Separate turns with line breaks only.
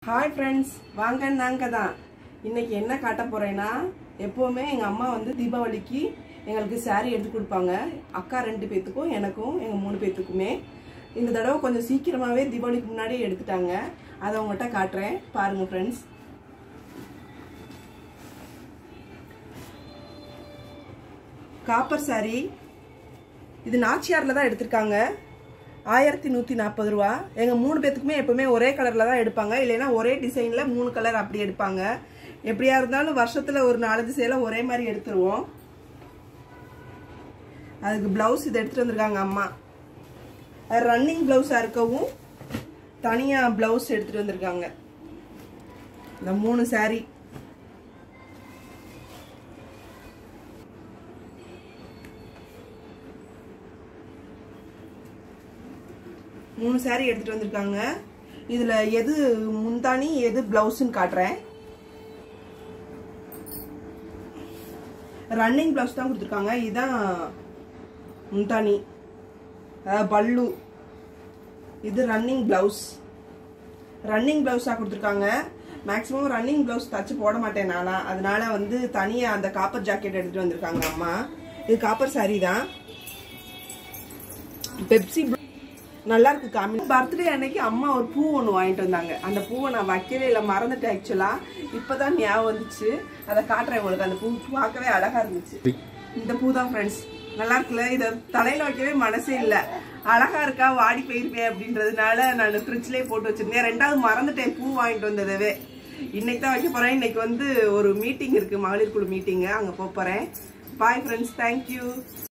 hi friends வாங்க நாங்க தான் இன்னைக்கு என்ன காட்ட போறேன்னா எப்பவுமே எங்க அம்மா வந்து தீபாவளிக்கு எங்களுக்கு saree எடுத்து கொடுப்பாங்க அக்கா ரெண்டு பேத்துக்கும் எனக்கும் எங்க மூணு பேத்துக்குமே இந்த தடவை கொஞ்சம் சீக்கிரமாவே தீபாவளிக்கு முன்னாடியே எடுத்துட்டாங்க அதை உங்கள்கிட்ட காட்டுறேன் பாருங்க ஃப்ரெண்ட்ஸ் காப்பர் saree இது நாச்சியாரில் தான் எடுத்திருக்காங்க ஆயிரத்தி நூற்றி நாற்பது ரூபா எங்கள் மூணு பேத்துக்குமே எப்பவுமே ஒரே கலரில் தான் எடுப்பாங்க இல்லைன்னா ஒரே டிசைனில் மூணு கலர் அப்படி எடுப்பாங்க எப்படியா இருந்தாலும் வருஷத்தில் ஒரு நாலஞ்சு சேலை ஒரே மாதிரி எடுத்துருவோம் அதுக்கு ப்ளவுஸ் இதை எடுத்துகிட்டு வந்திருக்காங்க அம்மா ரன்னிங் ப்ளவுஸாக இருக்கவும் தனியாக ப்ளவுஸ் எடுத்துகிட்டு வந்திருக்காங்க இந்த மூணு saree மூணு saree எடுத்துட்டு வந்திருக்காங்க இதுல எது முந்தானி எது பிளவுஸ்ன்னு காட்டுறேன் ரன்னிங் பிளவுஸ் தான் கொடுத்துருக்காங்க இதுதான் முந்தானி அதாவது பல்லு இது ரன்னிங் பிளவுஸ் ரன்னிங் பிளவுஸாக கொடுத்துருக்காங்க மேக்ஸிமம் ரன்னிங் பிளவுஸ் தச்சு போட மாட்டேன் நானா அதனால வந்து தனியாக அந்த காப்பர் ஜாக்கெட் எடுத்துட்டு வந்திருக்காங்க அம்மா இது காப்பர் saree தான் பெப்சி நல்லா இருக்கு காமி பர்த்டே அன்னைக்கு அம்மா ஒரு பூ ஒன்று வாங்கிட்டு வந்தாங்க அந்த பூவை நான் வைக்கவே இல்லை மறந்துட்டேன் ஆக்சுவலா இப்பதான் ஞாபகம் வந்துச்சு அதை காட்டுறேன் உங்களுக்கு அந்த பூ பார்க்கவே அழகா இருந்துச்சு இந்த பூ தான் ஃப்ரெண்ட்ஸ் நல்லா இருக்குல்ல இதை தலையில வைக்கவே மனசே இல்லை அழகா இருக்கா வாடி போயிருப்பேன் அப்படின்றதுனால நான் ஃப்ரிட்ஜ்லேயே போட்டு வச்சிருந்தேன் ரெண்டாவது மறந்துட்டேன் பூ வாங்கிட்டு வந்ததவே இன்னைக்கு தான் வைக்க போறேன் இன்னைக்கு வந்து ஒரு மீட்டிங் இருக்கு மகளிர் குழு மீட்டிங்கு அங்கே போக போறேன் பாய் ஃப்ரெண்ட்ஸ் தேங்க்யூ